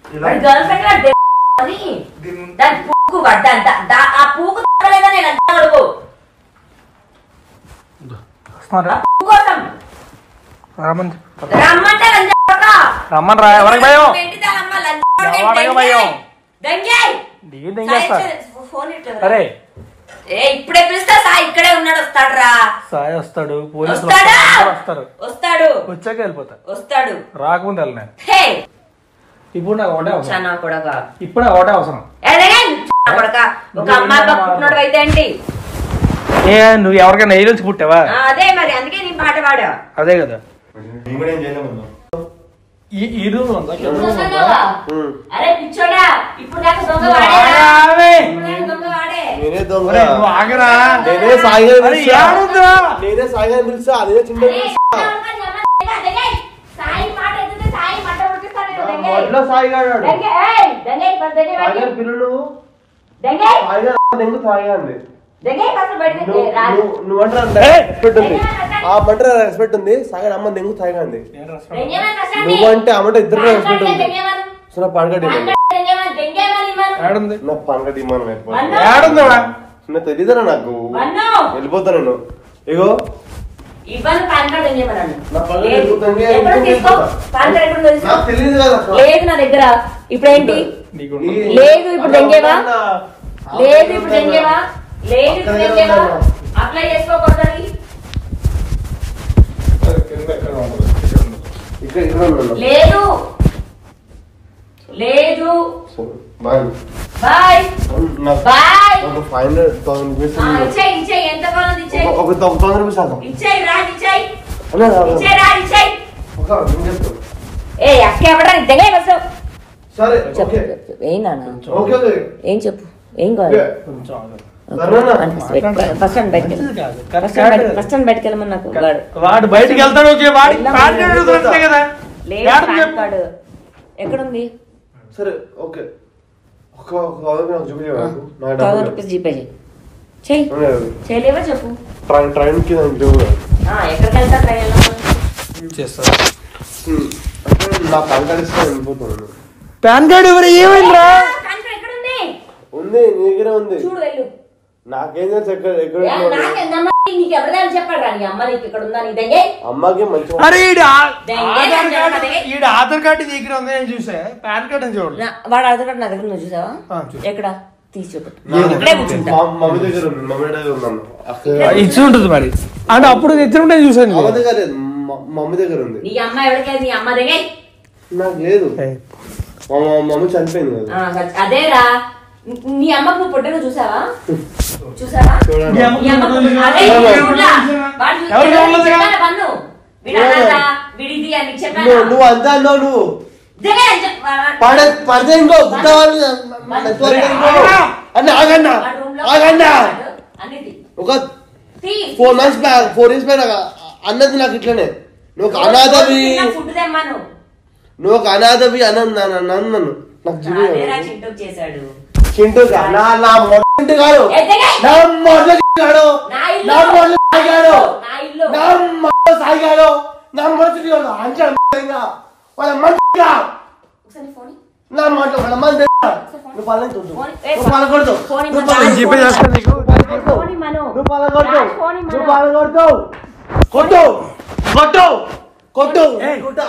వాడి girl friend గారు అని దీని- దాని పూకు వాడు దా- దా- దా- ఆ పూకు తగ్గలేదని నేను అంతా అడుగు వస్తున్నారా ఆ పూకు కోసం రమ్మని చెప్పు. రమ్మంటే లంజా కొడకా. రమ్మని రా ఎవరికి భయం ఏంటి దానమ్మ లంజా కొడకా? ఎవరికి దెంగే. భయం? దెంగే. ఏం తెంగేస్తా సాయి ఇచ్చే- ఫోన్ ఇట్లా అరే ఏ ఇప్పుడే పిలుస్తా సాయి ఇక్కడే ఉన్నాడు వస్తాడు రా సాయి వస్తాడు పోలీసులు వస్తాడా వస్తారు, అందరూ వస్తారు వస్తాడు వచ్చాక వెళ్ళిపోతా వస్తాడు రాకముందు వెళ్ళను హే ఇప్పుడు నాకు ఒకటే అవసరం చానా కొడక ఇప్పుడు నాకు ఒకటే అవసరం ఎలాగే చానా కొడక ఒక అమ్మాయి పట్టుకున్నాడు అయితే ఏంటి ఏ నువ్వు ఎవరికైనా నెయ్యి నుంచి పుట్టావా ఆ, అదే మరి అందుకే నీ పాట పాడా అదే కదా నేను కూడా ఏం చేయలేము ఈ ఈ రూమ్ ఉందా కింద room ఉందా? చూస్తున్నావా? అరే పిచ్చోడా ఇప్పుడు దాకా దొంగ వాడేరా ఆవే. ఇప్పుడు దాకా దొంగ వాడే నేనే దొంగ ఒరేయ్, నువ్వు ఆగరా నేనే సాయిగా అరే, పిలుస్తా ఏడుందిరా? నేనే సాయిగా పిలుస్తా అదే చిన్న అరే, చానా కొడక, నీ అమ్మ దగ్గర, దగ్గర. సాయి మాట ఎత్తితే సాయి మంట పుట్టిస్తాడు నేను, దగ్గర. మొదట్లో సాయిగా అన్నాడు దగ్గర, ఏయ్, దగ్గర, ఫస్ట్ దగ్గర సాయిగా పెట్టు. పిల్లలు దగ్గర, సాయిగా దెంగు సాయిగా అంది దగ్గర ఫస్ట్ బయటికి నువ్వు రా. నువ్వు- నువ్వంటే ఏయ్! రెస్పెక్ట్ ఉంది ఆ మంట రెస్పెక్ట్ ఉంది సాయిగా అమ్మ దెంగు సాయిగా అంది దెంగేమని కష్టం నువ్వంటే అమ్మంట ఇద్దరు పాన్ రెస్పెక్ట్ కార్డు ఉంది దెంగేమను. సో నా పాన్ కార్డు పాన్ ఇవ్వండి కార్డు దెంగేమను, దెంగేమని ఇమ్మను. ఏడుంది నా పాన్ కార్డు ఇమ్మను వన్ను. ఏడుందిరా నా తెలియదురా నాకు వన్ను. వెళ్ళిపోతా నేను ఇగో ఇవ్వను పాన్ కార్డు దెంగేమనన్ను. నా పాన్ కార్డు లేదు. దెంగుతాను, ఎప్పుడు ఎందుకు తీసుకో? దెంగుతా? పాన్ కార్డు ఎప్పుడు తెలుసు? నాకు తెలియదు కదా అసలు. లేదు నా దగ్గర ఇప్పుడు ఏంటి నీకు నీ- లేదు ఇప్పుడు దెంగేవా? అన్నా. లేదు ఇప్పుడు దెంగేవా లేదు ఇప్పుడు అక్కడ దెంగేవా ఏమన్నా? అప్లై చేసుకోకూడదని కింద ఎక్కడ ఉండదు. ఇక్కడ ఇక్కడ ఉన్నాను లేదు లేదు సరే, బాయ్ బాయ్ నాకు బాయ్ నాకు ఫైవ్ హండ్రెడ్ థౌసండ్ రూపీస్ ఆ, ఇచ్చేయ్ ఇచ్చేయ్ ఎంత కావాలి ఇచ్చేయ్ ఒక ఒక థౌసండ్ రూపీస్ ఆదాం ఇచ్చేయ్ రా ఇచ్చేయ్ అన్నా రాదు. ఇచ్చేయ్ రా ఇచ్చేయ్ ఒక నేను చెప్తాను ఏ అక్క ఎవడానికి దగ్గర వస్తావు సరే చెప్పు ఓకే చెప్పు. ఏం నాన్న ఓకే ఓకే ఏం చెప్పు ఏం కావాలి ఓకే. కొంచెం ఆగు. సరేనా? ఫస్ట్ స్టాండ్ బయటకి మంచిది కాదు. ఫస్ట్ స్టాండ్ ఫస్ట్ స్టాండ్ బయటకి వెళ్ళమని నాకు వాడు వాడు బయటికి వెళ్తాడు ఓకే వాడి వెళ్ళమని పాన్ కార్డు నాకు అడుగుతున్నట్టే కదా లేదు ఏడుంది పాన్ చెప్పు. కార్డు ఎక్కడుంది సరే ఓకే ఒక ఒక థౌసండ్ నాకు చూపించు నాకు నా థౌసండ్ డబ్బులు రూపీస్ జీపే చేయి చెయ్యి ఉన్నాయి. చేయలేవా చెప్పు ట్రైన్ ట్రైన్ కి నాకు లేవు ఆ, ఎక్కడికి వెళ్తా ట్రైన్ వెళ్ళమని చేస్తాడు హ్మ్. అంటే నా పాన్ కార్డ్ ఇస్తే వెళ్ళిపోతాను పాన్ కార్డు ఎవరు ఏమైందిరా పాన్ కార్డు ఎక్కడుంది ఉంది నీ దగ్గరే ఉంది చూడు వెళ్ళు నాకేం తెలుసు ఎక్కడ ఎక్కడ ఏ, ఉంది? నాకేందమ్మా నీకు ఎవరిదని చెప్పాడు రా నీ అమ్మ నీకు ఇక్కడ ఉందా నీ దగ్గర అమ్మకి మంచి అరే ఈడు ఆ- దెంగే ఆధార్ దెంగే కార్డు దెంగే. ఈడు ఆధార్ కార్డు దగ్గర ఉంది నేను చూసా పాన్ కార్డు అని చూడలేదు నా- వాడు అడుగుతాడు నా దగ్గర నువ్వు చూసావా ఆ, చూసా. ఎక్కడ తీసి చూపెట్టు నా ఇక్కడే దగ్గర కూర్చుంటా మా- మమ్మీ దగ్గర ఉంది మమ్మీ దగ్గర ఉన్నాను అక్క ఇచ్చి ఉంటుంది మరి అంటే అప్పుడు తెచ్చినట్టే చూసాను అమ్మ దగ్గర లేదు మ- మమ్మీ దగ్గర ఉంది నీ అమ్మ ఎవరికైతే నీ అమ్మ దగ్గర నాకు లేదు మా మా మమ్మీ చనిపోయింది కదా అదేరా నీ- నీ అమ్మకు నువ్వు పుట్టిన చూసావా చూసావా చూడండి. మీ అమ్మ- నీ అమ్మకు చూడలేదు. అదే ఎవరు చూడలా? వాడు చూసి- ఎవరు చూడలేదు కదా? చెప్పానా పన్ను? వీడు అనాథ, వీడిది అని నీకు చెప్పానా? నువ్వు నువ్వు అంతా అన్నావు నువ్వు దగ్గర అని చెప్ప- వా- పడ పడితే ఇంకో గుట్ట వాళ్ళు నెత్తురు ఇంకో అన్న ఆగన్నా వాడు room లో ఆగన్నా వాడు అన్నిటి. ఒక తీ. Four months back four years back అన్నది నాకు ఇట్లనే నువ్వు ఒక అనాథవి తిన్నా ఫుడ్ తెమ్మను. నువ్వు ఒక అనాథవి అన్నది నన్ను నాకు జీవి అదేరా చింటూ చేశాడు చింటూ కా- నా నా మొదటి కాదు ఏ దగ్గర? నా మొదటి కాడు నా ఇల్లు. నా మొదటి సాగాడు నా ఇల్లు. నా మొదటి సాగాడు నా మొదటి కాడు అంటే వాళ్ళ మంచిగా ఒకసారి ఫోన్ ఇయ్యి. నా మాట వాళ్ళ మంది నువ్వు పల్లెని చూద్దు ఫోన్ ఏ నువ్వు పలకొడతావు ఫోన్ నువ్వు ఇమ్మను. పలకొడతావు. జీపే చేస్తాను నీకు ఫోన్ ఇమ్మను. నువ్వు పలకొడతావు రాజ్ ఫోన్ ఇమ్మను. నువ్వు పలకొడతావు కొట్టు కొట్టు కొట్టు ఏయ్. కొట్టు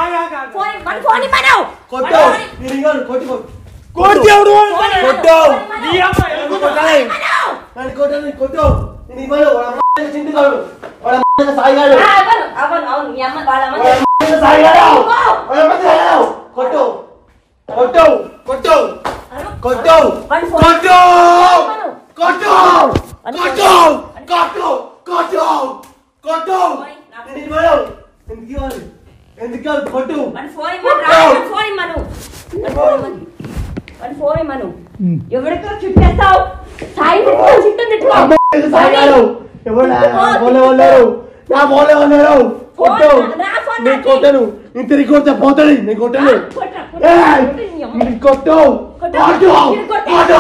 ఫోన్ ఇమ్మను, ఫోన్ ఇమ్మను. కొట్టు నేను ఇంకా కొట్టు కొట్టు కోడి ఎవడు ఫోన్ ఇమ్మను. కొట్టు. ఫోన్ నీ ఇమ్మను. అమ్మ ఎందుకు కొట్టాలి నన్ను కొట్టు నేను కొట్టు నేను ఇవ్వను వాళ్ళ అమ్మ చింటి కాడు వాళ్ళ అమ్మ సాయిగాడు ఆ, అవును, అవును, అవును. మీ అమ్మ వాళ్ళ అమ్మ వాళ్ళ అమ్మ సాయిగాడు వాళ్ళ అమ్మ సాయిగాడు కొట్టు కొట్టు కొట్టు అను. కొట్టు వాడి ఫోన్ కొట్టు ఇమ్మను. కొట్టు అని కొట్టు కొట్టు కొట్టు కొట్టు నేను ఇవ్వను ఎందుకు ఇవ్వాలి ఎందుకు ఇవ్వాలి? కొట్టు వాడి ఫోన్ ఇమ్మను. రా, వాడి ఫోన్ ఇమ్మను. వాడి ఫోన్ ఇమ్మను. వాడి ఫోన్ ఇమ్మను. ఎవరికో చుట్టేస్తావు సాయి తిట్టుకో చుట్టూ తిట్టుకో అమ్మాయికి సాయిగాడు ఎవరు నా పోలే ఉన్నారు నా పోలే ఉన్నారు కొట్టు నా ఫోన్ నేను నాకి. కొట్టను నేను తిరిగి కొడితే పోతాడు నేను కొట్టను ఆ, కొట్రా, కొట్రా. ఏయ్! కొట్టు నీ అమ్మ. నేను కొట్టు కొట్టు. కొట్టు నేను కొట్టు. కొట్టు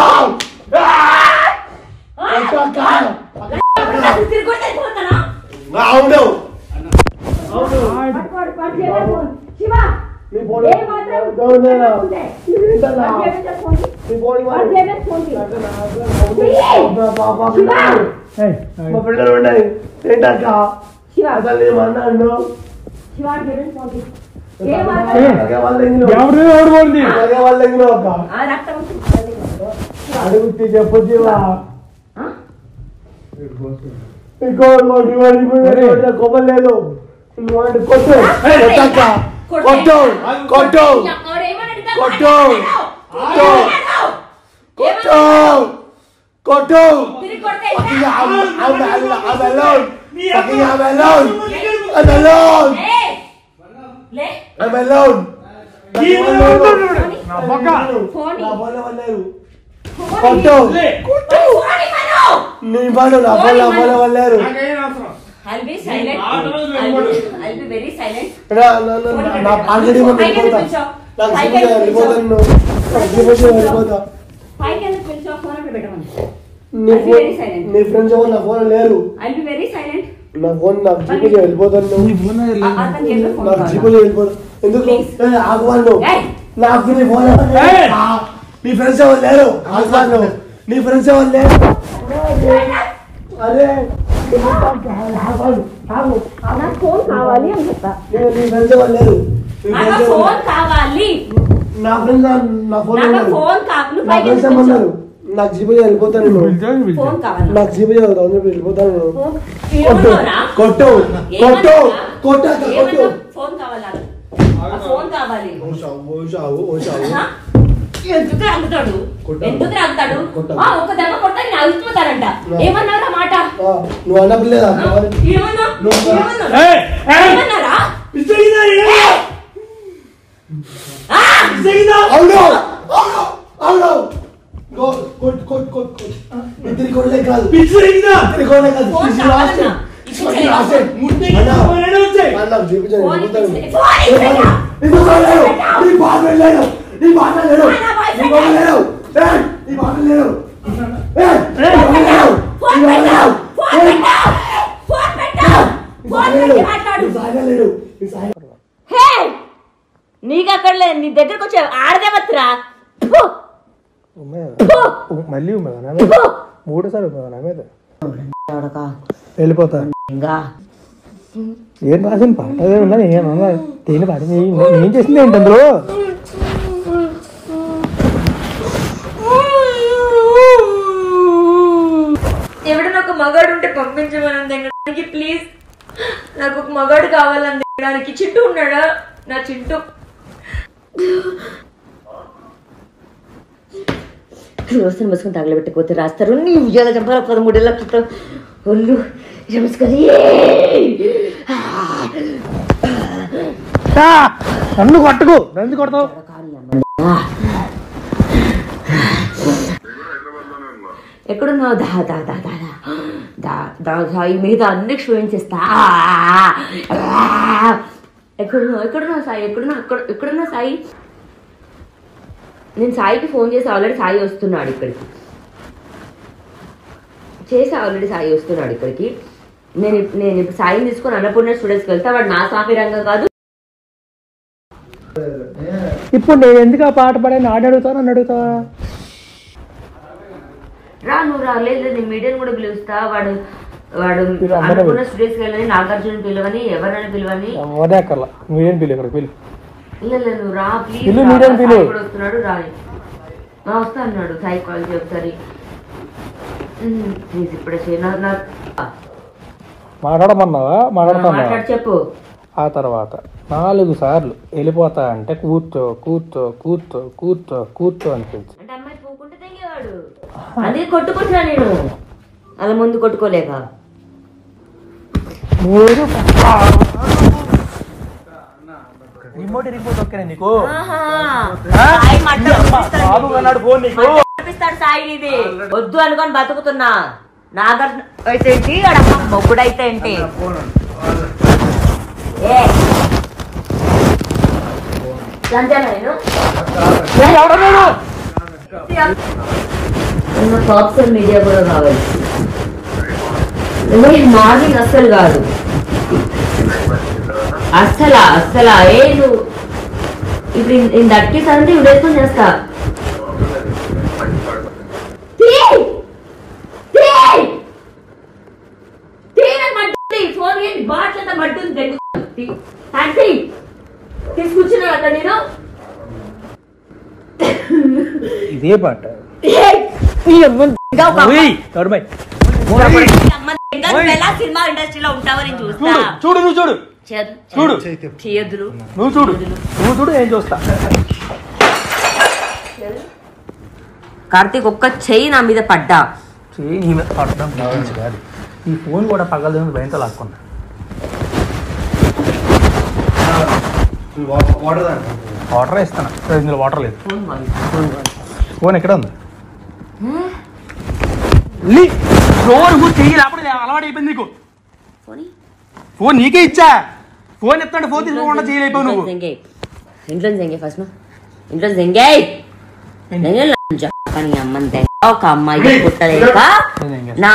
ఆ, కొట్టు కాదు కొట్రా, తిరిగి కొడితే అయిపోతానా? అవును అవును వాడు, వాడు, వాడు చేయలేదు ఫోన్. శివ నీ పోలే ఏ మాత్రం ఎవరు లేరా? ఉంటే. ఏంటన్నా వాడి జేబులో ఫోన్ తీ. నీ ఫోన్ వాడి ఇవ్వాలి. జేబులో ఫోన్ తీ. అక్క, నా అక్క, నా ఫోన్ మా పాప పిల్లలు. మా పిల్లలు ఉన్నాయి ఏంటక్క శివ అసలు ఏమన్నాను శివ వాడి జేబులో ఫోన్ తీ. ఏం మాట్లాడు? అలాగే వాళ్ళు ఎంగినావు. ఎవరు ఎవరు పోంది అలాగే వాళ్ళు ఎంగినావు అక్క ఆ రక్తం వచ్చింది. శివ. అడుగుతే చెప్పు జీవా ఆ? ఇంకో నోటి వాడి మీద కొబ్బరి లేదు నువ్వు అంటే కొట్టు కొట్టక్క కొట్టు కొట్టు వాడు ఏమన్నాడు ఇంకా? కొట్టు. కొట్టు. ఏమన్నాడు? కొట్టు కొట్టు తిరిగి కొడితే Fucking ఏంటా? I'm, I'm, I'm, I'm alone. Fucking I'm alone. I'm alone. లే. లే. I'm alone. నా పక్క ఫోన్ నా ఫోన్ ఎవరు లేరు. ఫోన్ కొట్టు కొట్టు. ఫోన్ ఇవ్వను. నీ పడు నా ఫోన్ నా ఫోన్ ఎవరు లేరు I'll be silent. ఆ తర్వాత I'll వెళ్ళిపోడు. be- I'll be very silent. నా- నా- నా- నా- నా ఆల్రెడీ మనం పైకి వెళ్ళిపోతా పిలిచావు. నాకు పైకి సిగ్గు పిలిచావు. వెళ్ళిపోతాను నువ్వు. నాకు సిగ్గు వచ్చి వెళ్ళిపోతా పైకి ఎందుకు పిలిచావు? ఫోన్ అక్కడ పెట్టమని. నీ I'll be phone very silent. నీ ఫ్రెండ్స్ ఎవరు నా ఫోన్ లేరు I'll be very silent. నా ఫోన్ నాకు జీపీ వెళ్ళిపోతాను నువ్వు ఆ- అతని జేబులో ఫోన్ నాకు కావాలా? జీపీ వెళ్ళిపోతాను ఎందుకు Please. ఏ, ఆగవాళ్ళు ఏయ్. నాకు నీ ఫోన్ ఎవరు లేరు. ఏయ్. ఆ, నీ ఫ్రెండ్స్ ఎవరు లేరు ఆగవాళ్ళు నీ ఫ్రెండ్స్ ఎవరు లేరు అరే ఆగవాళ్ళు ఆగు నాకు ఫోన్ కావాలి అని చెప్తా నేను నీ ఫ్రెండ్స్ ఎవరు లేరు నీ నాకు friends ఎవరు- ఫోన్ కావాలి నా ఫ్రెండ్స్ నా ఫోన్ నాకు ఉన్నారు. ఫోన్ కావాలి నువ్వు నా పైకి ఫ్రెండ్స్ ఎందుకు ఏమన్నారు పిలిచావు? నాకు జీపీ వెళ్ళిపోతాను నేను ఫోన్ కావాలి నాకు జీపీ చదువుతాను వెళ్ళిపోతాను నేను ఫోన్ కొట్టు ఏమన్నావురా? కొట్టు కొట్టు కొట్టు అక్క, కొట్టు ఏమన్నావు? ఫోన్ కావాలి నాకు. ఆ ఫోన్ కావాలి ఓ షావు, ఓ షావు, ఓ షావు. ఆ? ఎందుకు రాగుతాడు కొట్టాలి. ఎందుకు రాగుతాడు కొట్టాలి. ఆ, ఒక దెబ్బ కొట్టా నేను అవిసిపోతారంట ఆ. ఏమన్నారా మాట ఆ, నువ్వు అన్నప్పుడు లేదా ఆ? ఏమన్నా నువ్వు- ఏమన్నారా? ఏమన్నారా ఆ! అవును అవును అవును గో కొట్ కొట్ కొట్ కొట్ ఇద్దరి కొడలే కాదు ఇద్దరి కొడలే కాదు ఫోన్ ఇది కావాలన్నా? రాసే. ఇప్పుడు ఇది రాసే. అన్నా, అన్నా, నాకు చూపించండి, ఫోన్ వెళ్ళిపోతాను. ఇచ్చేసి- ఫోన్ ఇచ్చేసి- నీకు ఫోన్ లేదు. నీ బాధ లేడు. నీ బాధ లేడు. అన్నా, బాయ్ నీ ఫ్రెండ్. బాధ లేడు. ఏయ్, నీ బాధ లేడు. ఏయ్, నీ బాధ లేడు. ఫోన్ నీ బాధ పెట్టావు! లేడు. ఫోన్ ఏయ్, పెట్టావు! ఫోన్ పెట్టావు! నీ ఫోన్ బాధ పెట్టి లేడు. మాట్లాడు. నీ బాధ లేడు. నీ సాయి హే! నీకు అక్కడ లేదు నీ దగ్గరకు వచ్చే ఆడదే బతురా మళ్ళీ మూడోసారి మీద వెళ్ళిపోతా ఇంకా ఏం రాసిన పాట అదే ఉన్నా నేను ఉన్నా దేని పాట ఏం చేసింది ఏంటి అందులో ఎవడన్నా ఒక మగాడు ఉంటే పంపించమని దగ్గరికి ప్లీజ్ నాకు ఒక మగాడు కావాలని దగ్గడానికి చింటూ ఉన్నాడా నా చింటూ వ్యవస్థను మూసుకొని తగలబెట్టకపోతే రాస్తారు నీ ఉయ్యాల చంపాల పదమూడేళ్ళ క్రితం ఒళ్ళు నమస్కారం నన్ను కొట్టుకు నన్ను కొడతావు ఎక్కడున్నావు దా దా దా దా దా దా దా దా ఈ మీద అన్ని క్షోభించేస్తా ఎక్కడున్నావు ఎక్కడున్నావు సాయి ఎక్కడున్నావు ఎక్కడ ఎక్కడున్నావు సాయి నేను సాయికి ఫోన్ చేసి ఆల్రెడీ సాయి వస్తున్నాడు ఇక్కడికి చేసి ఆల్రెడీ సాయి వస్తున్నాడు ఇక్కడికి నేను ఇప్- నేను ఇప్పుడు సాయిని తీసుకొని అన్నపూర్ణ స్టూడెంట్స్కి వెళ్తా వాడు నా స్వామి రంగం కాదు ఇప్పుడు నేను ఎందుకు ఆ పాట పాడే ఆడ అడుగుతావు నన్ను అడుగుతావా రా నువ్వు రా లేదు లేదు, నేను మీడియం కూడా పిలుస్తా వాడు వాడు పిలు, అందరూ అన్నపూర్ణ స్టూడెంట్స్కి వెళ్ళని నాగార్జున పిలవని ఎవరైనా పిలవని అదే అక్కర్లా మీడియం పిల్లి ఇక్కడ పిల్లి ಇಲ್ಲ ಇಲ್ಲ నువ్వు రా ప్లీజ్ పిలు, మీడియం పిలు. కూడా వస్తున్నాడు రాని ఆ, వస్తా అన్నాడు సాయి కాల్ చేయి ఒకసారి ప్లీజ్ ఇప్పుడే చేయి నా నా ఆ, మాట్లాడమన్నావా మాట్లాడుతున్నావా మాట్లాడి చెప్పు ఆ తర్వాత నాలుగు సార్లు వెళ్ళిపోతా అంటే కూర్చో కూర్చో కూర్చో కూర్చో కూర్చో అని పిలిచి అంటే అమ్మాయి పోకుంటే తెగేవాడు అందుకే కొట్టుకుంటున్నా నేను అలా ముందు కొట్టుకోలేక మూడు రిమోట్ ఇరిగిపోతే ఓకే నీకు ఆహా. ఆ? సాయి మట్ట అమ్మ, పంపిస్తాడు బాబు నీకు. కన్నాడు ఫోన్ నీకు మట్ట పంపిస్తాడు సాయి ఇది వద్దు అనుకొని బతుకుతున్నా నాగార్జున అయితే ఏంటి ఆడమ్మ మొగ్గుడైతే ఏంటి ఏ అంతేనా నేను ఉన్న సోషల్ మీడియా కూడా కావాలి లేదు, మార్నింగ్ అస్సలు కాదు అస్సలా అస్సలా ఏ నువ్వు ఇప్పుడు నేను దక్కేసానంటే ఉడేసుకొని చేస్తా తీయ్! తీయ్! తీయ్ నాకు మడ్డుంది. ఫోన్ ఏంటి బాట్లంతా మడ్డుంది తెగుతుంది. తీ. తాంతి. తీసుకొచ్చినా అక్కడ నేను ఇదే పాట ఏయ్! ఈ అమ్మ ఇంకా ఒక అమ్మ- ఓయ్, తోడుబాయ్. ఈ అమ్మ ఇంకా నువ్వు ఎలా సినిమా ఇండస్ట్రీలో ఉంటావని నేను చూస్తా చూడు చూడు నువ్వు చూడు చేయదు చూడు చేయొద్దులు నువ్వు చూడు నువ్వు చూడు ఏం చూస్తా కార్తీక్ ఒక్క చెయ్యి నా మీద పడ్డా చెయ్యి నీ మీద పడడం గురించి కాదు ఈ ఫోన్ కూడా పగలదు భయంతో లాక్కున్నా వాటర్ దాంట్లో వాటర్ ఇస్తాను ఇందులో వాటర్ లేదు ఫోన్ వాళ్ళు. ఫోన్ ఎక్కడ ఉంది లీ, ఫోన్ నువ్వు చెయ్యి లేకపోతే నేను అలవాటు అయిపోయింది నీకు ఫోన్ ఇ. ఫోన్ నీకే ఇచ్చా ఫోన్ ఎత్తాడు ఫోన్ తీసుకోకుండా చేయలేకపోయావు నువ్వు ఇంట్లో జంగే ఇంట్లో జంగే ఫస్ట్ ఇంట్లో జంగే నేను లంచ కానీ అమ్మని తెగ ఒక అమ్మాయి పుట్టలేక నా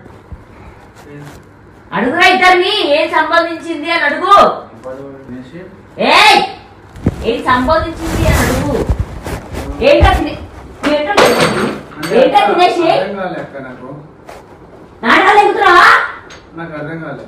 అడుగురా ఇద్దరిని ఏం సంపాదించింది అని అడుగు ఏయ్ ఏం సంపాదించింది అని అడుగు ఏంటో తినే ఏంటో తినేసి ఏంటో తినేసి అర్థం కాలే అక్క నాకు నాటకాలు ఎగుతున్నావా నాకు అర్థం కాలే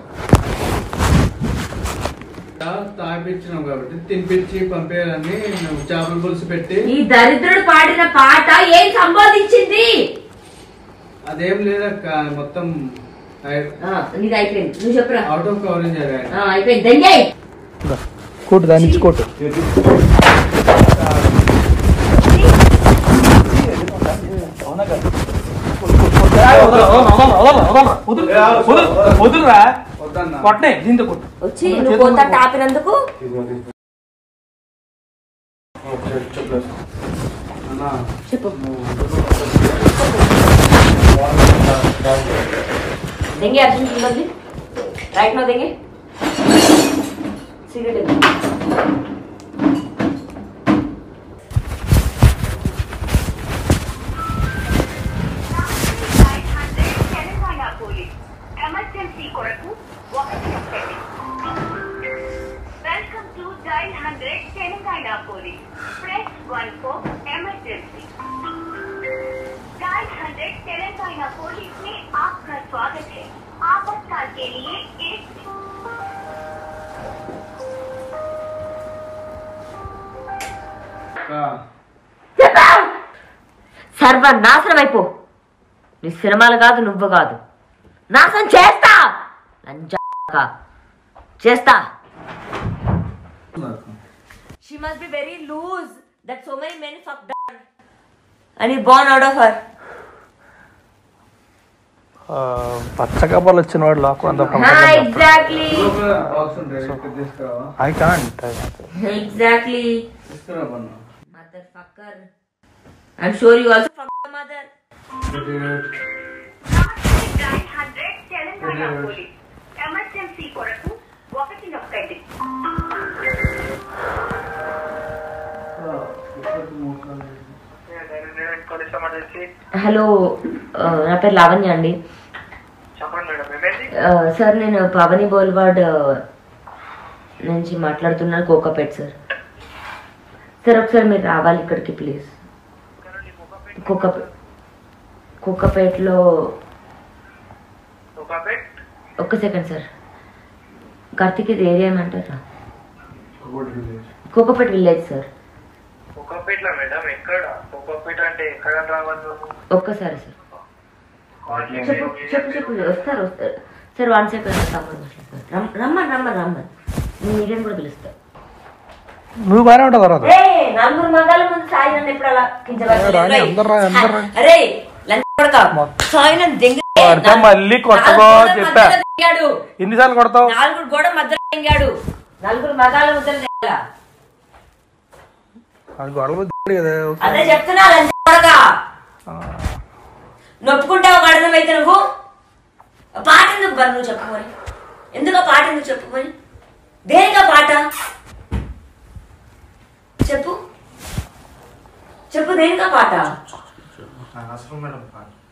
తాగిపించినాం కాబట్టి తినిపించి పంపేయాలని నువ్వు చేపల పులుసు పెట్టి ఈ దరిద్రుడు పాడిన పాట ఏం సంపాదించింది అదేం లేదక్క మొత్తం ఆ, నీది అయిపోయింది నువ్వు చెప్పురా అవుట్ ఆఫ్ కవరేజ్ అది ఆ, అయిపోయింది దంగే కొట్టు దాన్ని ఇచ్చి కొట్టు వదులురా వద్దన్నా కొట్టనే దీంతో కొట్టు వచ్చి నువ్వు కొంత టాపినందుకు అన్నా చెప్పు దెంగే అర్జున్ ఇవ్వండి రైట్ నో దెంగే సిగరెట్ ఇవ్వు. తెలంగాణ పోలీస్ ఎమర్జెన్సీ కొరకు ఒకటి నొక్కండి welcome to dial hundred Telangana police press one four emergency dial hundred Telangana police में आपका स्वागत है आपातकाल के लिए एक అక్క చెప్పావు సర్వనాశనం అయిపో నీ సినిమాలు కాదు నువ్వు కాదు నాశనం చేస్తా లంజా చేస్తా She must be very loose that so many men fucked her. And he born out of her. పచ్చ కబర్లు వచ్చిన వాడు లోకం అంతా Ah, exactly. బాక్స్ ఉంటాయి ఇక్కడ తీసుకురావా ఐ కాంట్ Exactly. తీసుకురా పన్ను Motherfucker. I'm sure you also fucked your mother. Dial hundred Telangana police emergency కొరకు ఒకటి నొక్కండి హలో ఆ, నా పేరు లావణ్య అండి చెప్పండి మేడం ఏమైంది ఆ, సార్ నేను పవని బోల్వాడ్ ఆ, నుంచి మాట్లాడుతున్నాను కోకాపేట్ సార్ సార్ ఒకసారి మీరు రావాలి ఇక్కడికి ప్లీజ్ కోకాపేట్ కోకాపేట్లో ఒక బెడ్ ఒక్క సెకండ్ సార్ కార్తీక్ ఇది ఏరియా ఏమంటారా కోకాపేట్ విలేజ్ సార్ ఒకపేట్ల మేడం ఎక్కడ ఒకపేట అంటే ఎక్కడ రావాలి ఒక్కసారి సార్ చెప్పు చెప్పు చెప్పు వస్తారు వస్తారు సార్ వన్ సెకండ్ తమ్ముడు మాట్లాడతారు రమ్- రమ్మని రమ్మని రమ్మని నేను మీడియం కూడా పిలుస్తాను నువ్వు బాగానే ఉంటావు తర్వాత ఏ నలుగురు మగాల ముందు సాయి నన్ను ఎప్పుడు అలా కించపరచలేదు. రాని, రేయ్, అందరు రా, అందరు రా. అరే లంచ్ కొడక. సాయి నన్ను దెంగ- వాడితో మళ్ళీ కొట్టకో నాలుగు గోడల చెప్పా. మధ్యలో దిగాడు. ఎన్నిసార్లు కొడతావు నాలుగు గోడ మధ్యలో దిగాడు నలుగురు మగాల ముద్దలు దిగాల. అది గొడవ దిగాడు కదా ఓకే. అదే చెప్తున్నా లంచ్ కొడక నొప్పుకుంటావు ఒక అర్థమైతే నువ్వు ఆ పాట ఎందుకు బరు నువ్వు చెప్పుకొని ఎందుకు ఆ పాట ఎందుకు చెప్పుకొని దేనికా పాట చెప్పు చెప్పు దేనికా పాట అవసరం మేడం